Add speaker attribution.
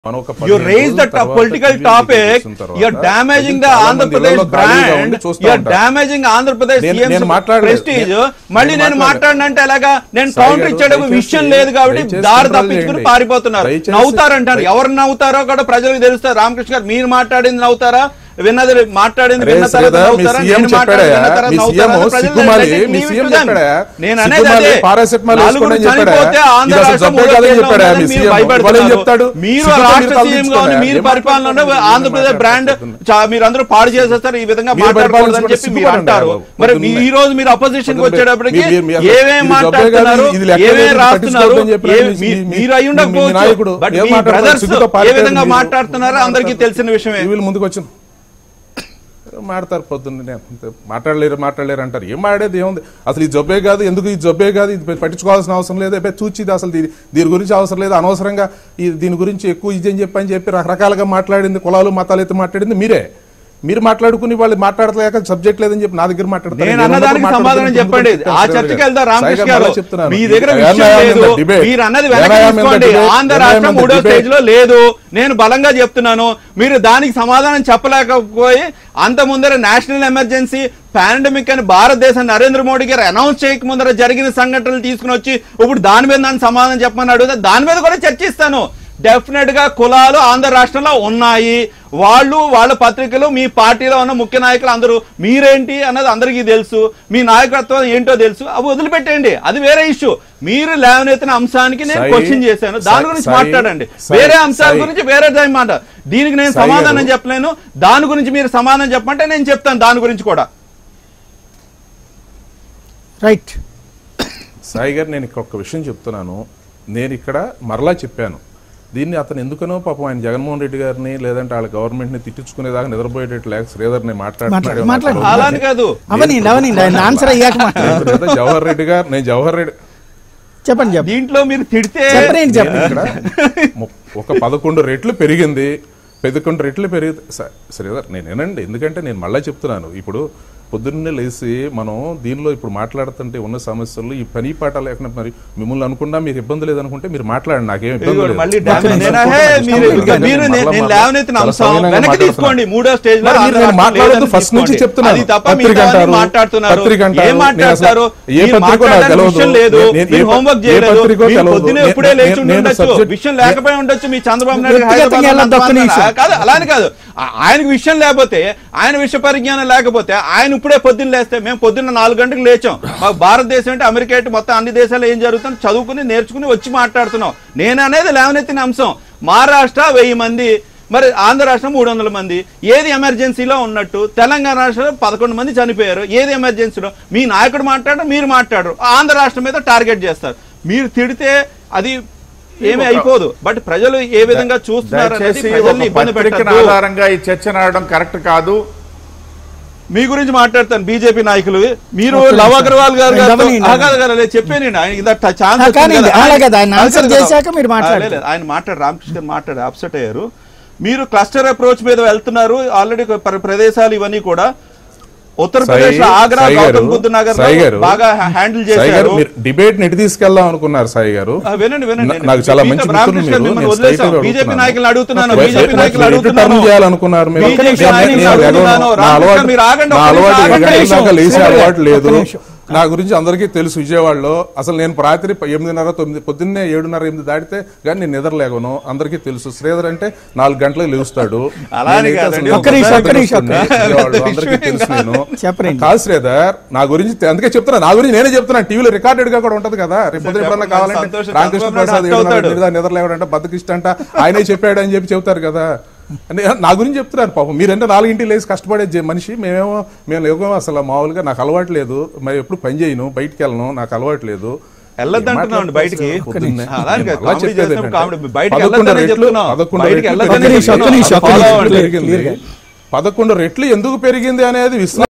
Speaker 1: మనం ఒక
Speaker 2: You
Speaker 1: పదిహేను
Speaker 2: raise
Speaker 1: రోజుల
Speaker 2: that
Speaker 1: తర్వాత
Speaker 2: political
Speaker 1: టీవీ
Speaker 2: topic.
Speaker 1: చూసిన తర్వాత
Speaker 2: You're damaging the
Speaker 1: చాలా
Speaker 2: Andhra
Speaker 1: మంది
Speaker 2: Pradesh
Speaker 1: ఇళ్లలో ఖాళీగా
Speaker 2: brand.
Speaker 1: ఉండి చూస్తూ
Speaker 2: You're
Speaker 1: ఉంటారు.
Speaker 2: damaging Andhra Pradesh
Speaker 1: నేను-
Speaker 2: CM's
Speaker 1: నేను మాట్లాడలేదు.
Speaker 2: prestige.
Speaker 1: నేను-
Speaker 2: మళ్ళీ
Speaker 1: నేను
Speaker 2: నేను
Speaker 1: మాట్లాడలేదు.
Speaker 2: మాట్లాడినంటే ఎలాగా నేను
Speaker 1: సాయి
Speaker 2: కౌంటర్
Speaker 1: గారు,
Speaker 2: ఇచ్చేటప్పుడు
Speaker 1: దయచేసి-
Speaker 2: విషయం లేదు కాబట్టి
Speaker 1: దయచేసి
Speaker 2: దారి
Speaker 1: control
Speaker 2: తప్పించుకుని
Speaker 1: చేయండి.
Speaker 2: పారిపోతున్నారు
Speaker 1: దయచేసి-
Speaker 2: నవ్వుతారంటారు
Speaker 1: దయ-
Speaker 2: ఎవరు నవ్వుతారో కూడా ప్రజలకు తెలుస్తారు రామకృష్ణ గారు మీరు మాట్లాడింది నవ్వుతారా విన్నది మాట్లాడింది
Speaker 1: అరే
Speaker 2: విన్న తర్వాత
Speaker 1: శ్రీధర్, మీ
Speaker 2: నవ్వుతారా?
Speaker 1: సీఎం
Speaker 2: నేను మాట్లాడింది
Speaker 1: చెప్పాడా?
Speaker 2: విన్న తర్వాత
Speaker 1: మీ
Speaker 2: నవ్వుతారా?
Speaker 1: సీఎం
Speaker 2: ప్రజలు
Speaker 1: సిగ్గుమాలి,
Speaker 2: let it
Speaker 1: మీ
Speaker 2: leave it
Speaker 1: CM
Speaker 2: to them.
Speaker 1: చెప్పాడా?
Speaker 2: నేను అనేది
Speaker 1: సిగ్గుమాలి,
Speaker 2: అదే.
Speaker 1: పారాసెటమాల్
Speaker 2: నలుగురు
Speaker 1: వేసుకోండి అని చెప్పాడా?
Speaker 2: చనిపోతే ఆంధ్ర
Speaker 1: ఇది అసలు
Speaker 2: రాష్ట్రం
Speaker 1: జబ్బే
Speaker 2: మూడో
Speaker 1: కాదని
Speaker 2: స్టేజ్లో
Speaker 1: చెప్పాడా?
Speaker 2: ఉందని
Speaker 1: మీ
Speaker 2: మీరు
Speaker 1: సీఎం
Speaker 2: భయపెడుతున్నారు.
Speaker 1: ఇవాళ ఏం చెప్తాడు?
Speaker 2: మీరు
Speaker 1: సిగ్గు
Speaker 2: రాష్ట్ర
Speaker 1: మీరు
Speaker 2: సీఎం గా ఉండి
Speaker 1: తలదించుకోండి.
Speaker 2: మీరు
Speaker 1: ఏం
Speaker 2: పరిపాలన
Speaker 1: మాట్లాడుతున్నారు?
Speaker 2: ఆంధ్రప్రదేశ్ బ్రాండ్ చా- మీరందరూ పాడు చేసేస్తారు ఈ విధంగా
Speaker 1: మీరు
Speaker 2: మాట్లాడకూడదని
Speaker 1: పరిపాలించుకుంటే
Speaker 2: చెప్పి మీరు
Speaker 1: సిగ్గుపడండి
Speaker 2: అంటారు
Speaker 1: బాబు.
Speaker 2: మరి
Speaker 1: పొద్దున్నే.
Speaker 2: మీ- ఈ రోజు మీరు అపోజిషన్ కి
Speaker 1: పొద్దున్నే.
Speaker 2: వచ్చేటప్పటికి
Speaker 1: మీ- మీ- మీ-
Speaker 2: ఏమేం
Speaker 1: ఇది జబ్బే కాదు,
Speaker 2: మాట్లాడుతున్నారు
Speaker 1: ఇది లెక్క
Speaker 2: ఏమేం
Speaker 1: లేదు,
Speaker 2: రాస్తున్నారు
Speaker 1: పట్టించుకోవద్దని చెప్పిన
Speaker 2: ఏ-
Speaker 1: మీ-
Speaker 2: మీ-
Speaker 1: మీ-
Speaker 2: మీరు అయి
Speaker 1: మీ
Speaker 2: ఉండకపోవచ్చు
Speaker 1: నాయకుడు
Speaker 2: బట్
Speaker 1: ఏం
Speaker 2: మీ
Speaker 1: మాట్లాడతారు?
Speaker 2: బ్రదర్స్
Speaker 1: సిగ్గుతో
Speaker 2: ఏ
Speaker 1: పారిపోయారు
Speaker 2: విధంగా
Speaker 1: మీరు.
Speaker 2: మాట్లాడుతున్నారో అందరికీ తెలిసిన విషయమే
Speaker 1: వీళ్ళు ముందుకు వచ్చిన మాడతారు పొద్దున్న నేను అంతే. మాట్లాడలేరు మాట్లాడలేరు అంటారు ఏం మాడేది ఏముంది అసలు ఈ జబ్బే కాదు ఎందుకు ఈ జబ్బే కాదు ఇది పట్టించుకోవాల్సిన అవసరం లేదు ఎబ్బే చూచిది అసలు దీని దీని గురించి అవసరం లేదు అనవసరంగా ఈ దీని గురించి ఎక్కువ ఇది అని చెప్పి అని చెప్పి రకరకాలుగా మాట్లాడింది కులాలు మతాలు అయితే మాట్లాడింది మీరే మీరు మాట్లాడుకుని వాళ్ళు మాట్లాడలేక సబ్జెక్ట్ లేదని చెప్పి నా దగ్గర మాట్లాడతారు
Speaker 2: నేను అన్నదానికి సమాధానం చెప్పండి ఆ చర్చకి వెళ్దాం రామకృష్ణ గారు మీ దగ్గర విషయం లేదు మీరు అన్నది వెనక్కి తీసుకోండి ఆంధ్ర రాష్ట్రం మూడో స్టేజ్ లో లేదు నేను బలంగా చెప్తున్నాను మీరు దానికి సమాధానం చెప్పలేకపోయి అంత ముందర నేషనల్ ఎమర్జెన్సీ పాండమిక్ అని భారతదేశం నరేంద్ర మోడీ గారు అనౌన్స్ చేయక ముందర జరిగిన సంఘటనలు తీసుకుని వచ్చి ఇప్పుడు దాని మీద నన్ను సమాధానం చెప్పమని అడిగితే దాని మీద కూడా చర్చిస్తాను డెఫినెట్ గా కులాలు ఆంధ్ర రాష్ట్రంలో ఉన్నాయి వాళ్ళు వాళ్ళ పత్రికలు మీ పార్టీలో ఉన్న ముఖ్య నాయకులు అందరూ మీరేంటి అన్నది అందరికీ తెలుసు మీ నాయకత్వం ఏంటో తెలుసు అవి వదిలిపెట్టండి అది వేరే ఇష్యూ మీరు లేవనెత్తిన అంశానికి నేను
Speaker 1: సాయి-
Speaker 2: క్వశ్చన్ చేశాను దాని
Speaker 1: సాయి-
Speaker 2: గురించి
Speaker 1: సాయి-
Speaker 2: మాట్లాడండి
Speaker 1: సాయి-
Speaker 2: వేరే అంశాల
Speaker 1: సాయి-
Speaker 2: గురించి వేరే టైం మాట దీనికి నేను
Speaker 1: సాయి
Speaker 2: సమాధానం
Speaker 1: గారు-
Speaker 2: చెప్పలేను దాని గురించి మీరు సమాధానం చెప్పమంటే నేను చెప్తాను దాని గురించి కూడా
Speaker 3: రైట్
Speaker 1: సాయి గారు నేను ఇక్కడ ఒక విషయం చెప్తున్నాను నేను ఇక్కడ మరలా చెప్పాను దీన్ని అతను ఎందుకనో పాపం ఆయన జగన్మోహన్ రెడ్డి గారిని లేదంటే వాళ్ళ గవర్నమెంట్ ని తిట్టించుకునేదాకా నిద్రపోయేటట్టు లేక శ్రీధర్ ని
Speaker 3: మాట్లాడు- మాట్లాడు.
Speaker 2: అలా అని కాదు
Speaker 3: అవని అవని ఆయన ఆన్సర్ అయ్యాక మాట్లాడు.
Speaker 1: జవహర్ రెడ్డి గారు నేను జవహర్ రెడ్డి
Speaker 3: చెప్పండి చెప్పండి
Speaker 2: దీంట్లో మీరు తిడితే
Speaker 3: చెప్పండి చెప్పండి
Speaker 1: ఇక్కడ ము- ఒక పదకొండు రెట్లు పెరిగింది పదకొండు రెట్లు పెరిగి స- శ్రీధర్ నేను వినండి ఎందుకంటే నేను మళ్ళీ చెప్తున్నాను ఇప్పుడు పొద్దున్నే లేచి మనం దీనిలో ఇప్పుడు మాట్లాడుతుంటే ఉన్న సమస్యలు ఈ పని పాట లేకుండా మరి మిమ్మల్ని అనుకున్నా మీరు ఇబ్బంది లేదనుకుంటే మీరు మాట్లాడండి నాకేం ఇబ్బంది
Speaker 2: ఇదిగోండి,
Speaker 1: లేదు.
Speaker 2: మళ్ళీ
Speaker 1: నేను
Speaker 2: డ్యామేజ్
Speaker 1: నేను
Speaker 2: నేనా? హే,
Speaker 1: అనుకుంటున్నాను.
Speaker 2: మీరు ఇంకా
Speaker 1: నేను
Speaker 2: మీరు
Speaker 1: మళ్ళా
Speaker 2: నేను
Speaker 1: మళ్ళా
Speaker 2: లేవనెత్తిన
Speaker 1: చాలా
Speaker 2: అంశం
Speaker 1: సవినయంగా
Speaker 2: వెనక్కి
Speaker 1: మాట్లాడుతున్నాను.
Speaker 2: తీసుకోండి మూడో స్టేజ్ లో
Speaker 1: మరి మీరు
Speaker 2: ఆంధ్ర
Speaker 1: నేను
Speaker 2: రాష్ట్రం
Speaker 1: మాట్లాడొద్దు
Speaker 2: లేదని
Speaker 1: ఫస్ట్ నుంచి
Speaker 2: తీసుకోండి.
Speaker 1: చెప్తున్నాను.
Speaker 2: అది తప్ప
Speaker 1: పత్రిక
Speaker 2: మిగతా
Speaker 1: అంటారు,
Speaker 2: మాట్లాడుతున్నారు
Speaker 1: పత్రిక అంటారు.
Speaker 2: ఏం మాట్లాడతారు
Speaker 1: నేను అసలు ఏ
Speaker 2: మీరు
Speaker 1: పత్రికో నాకు
Speaker 2: మాట్లాడడానికి
Speaker 1: తెలియదు.
Speaker 2: విషయం లేదు
Speaker 1: నేను-
Speaker 2: మీరు
Speaker 1: ఏ
Speaker 2: హోంవర్క్
Speaker 1: పత్రికో
Speaker 2: చేయలేదు
Speaker 1: తెలియదు.
Speaker 2: మీరు పొద్దునే ఎప్పుడే
Speaker 1: నేను-
Speaker 2: లేచి
Speaker 1: నేను
Speaker 2: ఉండొచ్చు
Speaker 1: subject-
Speaker 2: విషయం లేకపోయి ఉండొచ్చు మీ చంద్రబాబు నాయుడు
Speaker 3: వ్యక్తిగతంగా
Speaker 2: హైదరాబాద్
Speaker 3: వెళ్ళొద్దు ఒక్క
Speaker 2: లో
Speaker 3: నిమిషం.
Speaker 2: కాదు అలా అని కాదు ఆ- ఆయనకు విషయం లేకపోతే ఆయన విషయ పరిజ్ఞానం లేకపోతే ఆయన ఇప్పుడే పొద్దున్న లేస్తే మేము పొద్దున్న నాలుగు గంటలకు లేచాం మాకు భారతదేశం అంటే అమెరికా అంటే మొత్తం అన్ని దేశాలు ఏం జరుగుతుందో చదువుకుని నేర్చుకుని వచ్చి మాట్లాడుతున్నాం నేను అనేది లేవనెత్తిన అంశం మహారాష్ట్ర వెయ్యి మంది మరి ఆంధ్ర రాష్ట్రం మూడు వందల మంది ఏది ఎమర్జెన్సీలో ఉన్నట్టు తెలంగాణ రాష్ట్రంలో పదకొండు మంది చనిపోయారు ఏది ఎమర్జెన్సీలో మీ నాయకుడు మాట్లాడరు మీరు మాట్లాడరు ఆంధ్ర రాష్ట్రం మీద టార్గెట్ చేస్తారు మీరు తిడితే అది ఏమీ అయిపోదు బట్ ప్రజలు ఏ విధంగా చూస్తున్నారు అనేది
Speaker 4: దయచేసి
Speaker 2: ప్రజల్ని
Speaker 4: ఒక
Speaker 2: ఇబ్బంది
Speaker 4: పత్రికను
Speaker 2: పెట్టద్దు
Speaker 4: ఆధారంగా ఈ చర్చ నడవడం కరెక్ట్ కాదు
Speaker 2: మీ గురించి మాట్లాడతాను బీజేపీ నాయకులు మీరు
Speaker 3: ఒక్క
Speaker 2: లవ్
Speaker 3: నిమిషం.
Speaker 2: అగర్వాల్ గారు
Speaker 3: నేను
Speaker 2: గారితో-
Speaker 3: గమనించాను.
Speaker 2: ఆ, కాదు, కాదు, లేదు, చెప్పాను నేను. ఆయన ఇంత ట- ఛాన్స్
Speaker 3: ఆ,
Speaker 2: వచ్చింది
Speaker 3: కానీ
Speaker 2: కదా.
Speaker 3: అలాగే కదా, ఆయన
Speaker 2: ఆయన-
Speaker 3: ఆన్సర్
Speaker 2: కాదు, కాదు.
Speaker 3: చేశాక మీరు
Speaker 2: ఆ,
Speaker 3: మాట్లాడతారు.
Speaker 2: లేదు, లేదు, ఆయన మాట్లాడు రామకృష్ణ గారు మాట్లాడు అప్సెట్ అయ్యారు మీరు క్లస్టర్ అప్రోచ్ మీద వెళ్తున్నారు ఆల్రెడీ ప్రదేశాలు ఇవన్నీ కూడా ఉత్తరప్రదేశ్ లో
Speaker 1: సాయి-
Speaker 2: ఆగ్రా
Speaker 1: సాయి గారు,
Speaker 2: గౌతమ్ బుద్ధ నగర్
Speaker 1: సాయి గారు,
Speaker 2: బాగా హ్యాండిల్
Speaker 1: సాయి గారు
Speaker 2: చేశారు
Speaker 1: మీరు డిబేట్ నెట్టి తీసుకెళ్దాం అనుకున్నారు సాయి గారు
Speaker 2: ఆ, వినండి వినండి
Speaker 1: నా- నాకు చాలా మంచి
Speaker 2: మీతో
Speaker 1: మిత్రులు
Speaker 2: రామకృష్ణ
Speaker 1: మీరు.
Speaker 2: మిమ్మల్ని
Speaker 1: నేను
Speaker 2: వదిలేసాం.
Speaker 1: straight గా
Speaker 2: బీజేపీ
Speaker 1: అడుగుతున్నాను.
Speaker 2: నాయకులను అడుగుతున్నాను
Speaker 1: వై-
Speaker 2: బీజేపీ
Speaker 1: వై-
Speaker 2: నాయకులు
Speaker 1: ఎటు
Speaker 2: అడుగుతున్నాను
Speaker 1: టర్న్ చేయాలనుకున్నారు మీరు
Speaker 2: బీజేపీ
Speaker 1: నేను-
Speaker 2: నాయకులను
Speaker 1: నేను
Speaker 2: అడుగుతున్నాను.
Speaker 1: ఎగవను. నా
Speaker 2: రామకృష్ణ
Speaker 1: అలవాటు-
Speaker 2: మీరు ఆగండి,
Speaker 1: నా
Speaker 2: ఒక్క
Speaker 1: అలవాటు
Speaker 2: నిమిషం
Speaker 1: ఏడు
Speaker 2: ఆగండి.
Speaker 1: గంటల దాకా లేచే
Speaker 3: ఒక్క
Speaker 1: అలవాటు లేదు
Speaker 3: నిమిషం.
Speaker 1: నా గురించి అందరికీ తెలుసు విజయవాడలో అసలు నేను రాత్రి ఎనిమిదిన్నర తొమ్మిది పొద్దున్నే ఏడున్నర ఎనిమిది దాటితే కానీ నేను నిద్రలేగను అందరికీ తెలుసు శ్రీధర్ అంటే నాలుగు గంటలకు లేస్తాడు
Speaker 2: అలా అని
Speaker 1: నేనైతే అసలు
Speaker 2: కాదండి.
Speaker 1: నేను
Speaker 3: ఒక్క నిమిషం, ఒక్క నిమిషం.
Speaker 1: విజయవాడలో అందరికీ తెలుసు నేను
Speaker 3: చెప్పండి.
Speaker 1: కాదు శ్రీధర్ నా గురించి తె- అందుకే చెప్తున్నా నా గురించి నేనే చెప్తున్నా టీవీలో రికార్డెడ్ గా కూడా ఉంటది కదా రేపు పొద్దున ఎప్పుడన్నా
Speaker 2: చెప్పండి,
Speaker 1: కావాలంటే
Speaker 2: సంతోషం,
Speaker 1: రామకృష్ణ
Speaker 2: చంద్రబాబు
Speaker 1: ప్రసాద్
Speaker 2: నాయుడు
Speaker 1: ఏడున్నర
Speaker 2: అవుతాడు.
Speaker 1: ఎనిమిది నిద్రలేవడంట బద్దకిష్ట అంట ఆయనే చెప్పాడు అని చెప్పి చెప్తారు కదా అంటే నా గురించి చెప్తున్నారు పాపం మీరంటే నాలుగింటి లేసి కష్టపడే జే- మనిషి మేమేమో మేము లేవు అసలు మామూలుగా నాకు అలవాటు లేదు మరి ఎప్పుడు పని చేయను బయటికి వెళ్ళను నాకు అలవాటు లేదు
Speaker 2: వెళ్ళొద్దంటున్నామండి బయటికి
Speaker 1: పొద్దున్నే.
Speaker 2: అలా అని కాదు,
Speaker 1: నేను అలా
Speaker 2: కామెడీ
Speaker 1: చెప్పేది
Speaker 2: చేస్తాం,
Speaker 1: ఏంటంటే,
Speaker 2: కామెడీ. బయటికి
Speaker 1: పదకొండు
Speaker 2: వెళ్ళొద్దనే
Speaker 1: రెట్లు-
Speaker 2: చెప్తున్నాం.
Speaker 1: పదకొండు
Speaker 2: బయటికి
Speaker 1: రెట్లు
Speaker 2: వెళ్ళొద్దనే
Speaker 3: ఒక్క నిమిషం, ఒక్క
Speaker 2: చెప్తున్నాం.
Speaker 3: నిమిషం, ఒక్క
Speaker 2: Follow
Speaker 3: నిమిషం.
Speaker 2: అవ్వండి.
Speaker 3: క్లియర్ గా.
Speaker 1: పదకొండు రెట్లు ఎందుకు పెరిగింది అనేది విశ్లేషణ